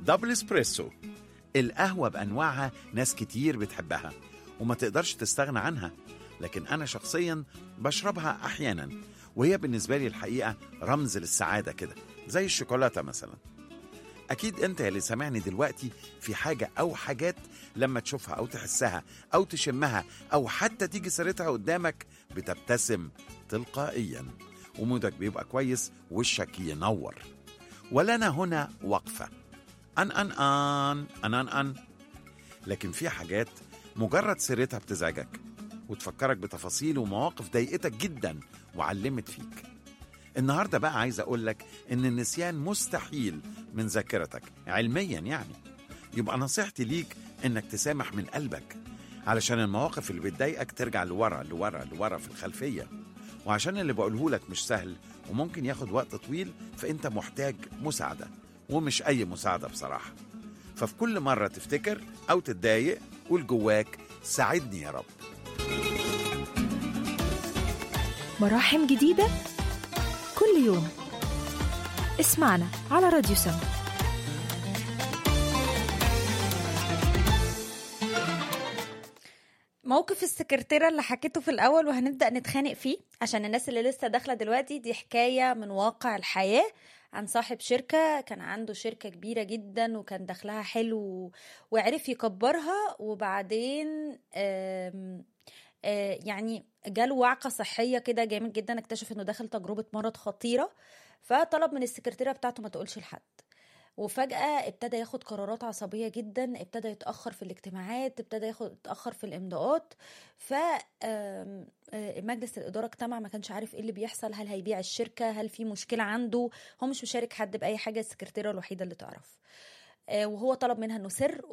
دبل اسبريسو القهوة بأنواعها ناس كتير بتحبها وما تقدرش تستغنى عنها لكن أنا شخصيا بشربها أحيانا وهي بالنسبة لي الحقيقة رمز للسعادة كده زي الشوكولاتة مثلا أكيد أنت اللي سامعني دلوقتي في حاجة أو حاجات لما تشوفها أو تحسها أو تشمها أو حتى تيجي سيرتها قدامك بتبتسم تلقائيا ومودك بيبقى كويس وشك ينور ولنا هنا وقفة أن أن أن أن أن أن لكن في حاجات مجرد سيرتها بتزعجك وتفكرك بتفاصيل ومواقف ضايقتك جدا وعلمت فيك النهاردة بقى عايز أقول لك إن النسيان مستحيل من ذاكرتك علميا يعني يبقى نصيحتي ليك إنك تسامح من قلبك علشان المواقف اللي بتضايقك ترجع لورا لورا لورا في الخلفية وعشان اللي بقوله لك مش سهل وممكن ياخد وقت طويل فأنت محتاج مساعدة ومش أي مساعدة بصراحة ففي كل مرة تفتكر أو تتضايق قول جواك ساعدني يا رب مراحم جديدة كل يوم اسمعنا على راديو سما موقف السكرتيرة اللي حكيته في الأول وهنبدأ نتخانق فيه عشان الناس اللي لسه داخلة دلوقتي دي حكاية من واقع الحياة عن صاحب شركة كان عنده شركة كبيرة جدا وكان دخلها حلو وعرف يكبرها وبعدين آم آه يعني جاله وعكة صحية كده جامد جدا اكتشف انه داخل تجربة مرض خطيرة فطلب من السكرتيرة بتاعته ما تقولش لحد وفجأة ابتدى ياخد قرارات عصبية جدا ابتدى يتأخر في الاجتماعات ابتدى ياخد يتأخر في الإمضاءات ف مجلس الإدارة اجتمع ما كانش عارف ايه اللي بيحصل هل هيبيع الشركة هل في مشكلة عنده هو مش مشارك حد بأي حاجة السكرتيرة الوحيدة اللي تعرف وهو طلب منها انه سر